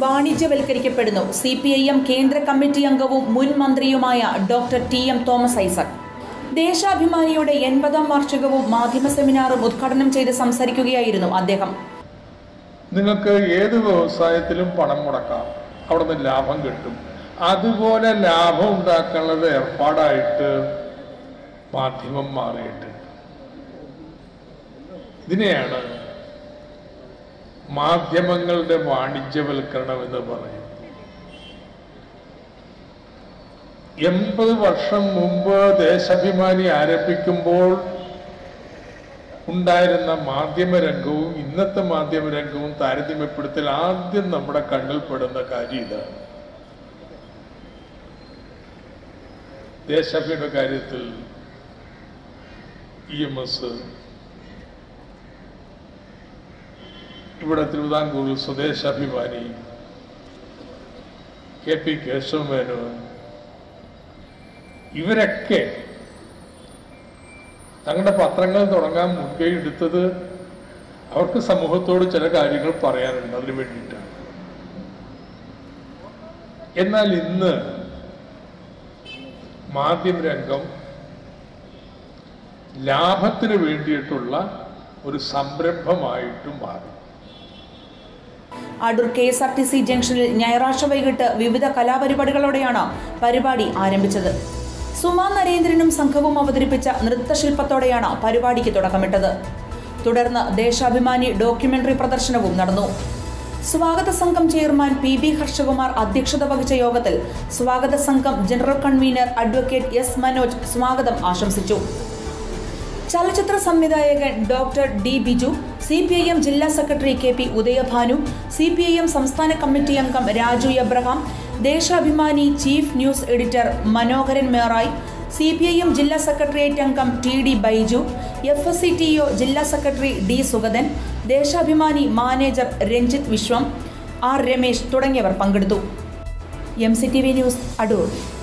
വാണിജ്യവൽക്കരിക്കപ്പെടുന്നു C P I M കേന്ദ്ര committee അംഗവും മുൻ മന്ത്രിയുമായ doctor T M Thomas Isaac ദേശാഭിമാനിയുടെ എൺപതാം വാർഷികവും മാധ്യമ സെമിനാറും ഉദ്ഘാടനം ചെയ്ത് സംസാരിക്കുകയായിരുന്നു അദ്ദേഹം നിങ്ങൾക്ക് ഏത് വ്യവസായത്തിലും പണം മുടക്കാം അവിടെ നിന്ന് ലാഭം കിട്ടും അതുപോലെ ലാഭം ഉണ്ടാക്കാനുള്ള ഒരു ഏർപ്പാടായിട്ട് മാധ്യമം മാറിയിട്ടുണ്ട് ഇതിനെയാണ് മാധ്യമങ്ങളുടെ വാണിജ്യവൽക്കരണം എന്ന് പറയും എൺപത് വർഷം മുമ്പ് ദേശാഭിമാനി ആരംഭിക്കുമ്പോൾ ഉണ്ടായിരുന്ന മാധ്യമരംഗവും ഇന്നത്തെ മാധ്യമരംഗവും താരതമ്യപ്പെടുത്തൽ ആദ്യം നമ്മുടെ കണ്ണിൽ പെടുന്ന കാര്യം ഇതാണ് ദേശാഭിയുടെ കാര്യത്തിൽ ഇ എം എസ് ഇവിടെ തിരുവിതാംകൂറിൽ സ്വദേശാഭിമാനി കെ പി കേശവമേനോൻ ഇവരൊക്കെ തങ്ങളുടെ പത്രങ്ങൾ തുടങ്ങാൻ മുൻകൈ എടുത്തത് അവർക്ക് സമൂഹത്തോട് ചില കാര്യങ്ങൾ പറയാനുണ്ട് അതിനു വേണ്ടിയിട്ടാണ് എന്നാൽ ഇന്ന് മാധ്യമരംഗം ലാഭത്തിന് വേണ്ടിയിട്ടുള്ള ഒരു സംരംഭമായിട്ട് മാറി Adoor K S R T C ജംഗ്ഷനിൽ ഞായറാഴ്ച വൈകിട്ട് വിവിധ കലാപരിപാടികളോടെയാണ് പരിപാടി ആരംഭിച്ചത് സുമാ നരേന്ദ്രനും സംഘവും അവതരിപ്പിച്ച നൃത്തശില്പത്തോടെയാണ് പരിപാടിക്ക് തുടക്കമിട്ടത് തുടർന്ന് ദേശാഭിമാനി ഡോക്യുമെന്ററി പ്രദർശനവും നടന്നു സ്വാഗത സംഘം ചെയർമാൻ പി ബി ഹർഷകുമാർ അധ്യക്ഷത വഹിച്ച യോഗത്തിൽ സ്വാഗത സംഘം general convener advocate S Manoj സ്വാഗതം ആശംസിച്ചു ചലച്ചിത്ര സംവിധായകൻ doctor D Biju C P I M ജില്ലാ secretary K P Udayabhanu C P I M സംസ്ഥാന കമ്മിറ്റി അംഗം Raju Abraham Deshabhimani chief news editor Manoharan മേറായി സി പി ഐ എം ജില്ലാ സെക്രട്ടേറിയറ്റ് അംഗം T D Baiju F S C T O ജില്ലാ secretary D Sugathan Deshabhimani manager Ranjith Viswam R Ramesh തുടങ്ങിയവർ പങ്കെടുത്തു M C T V news Adoor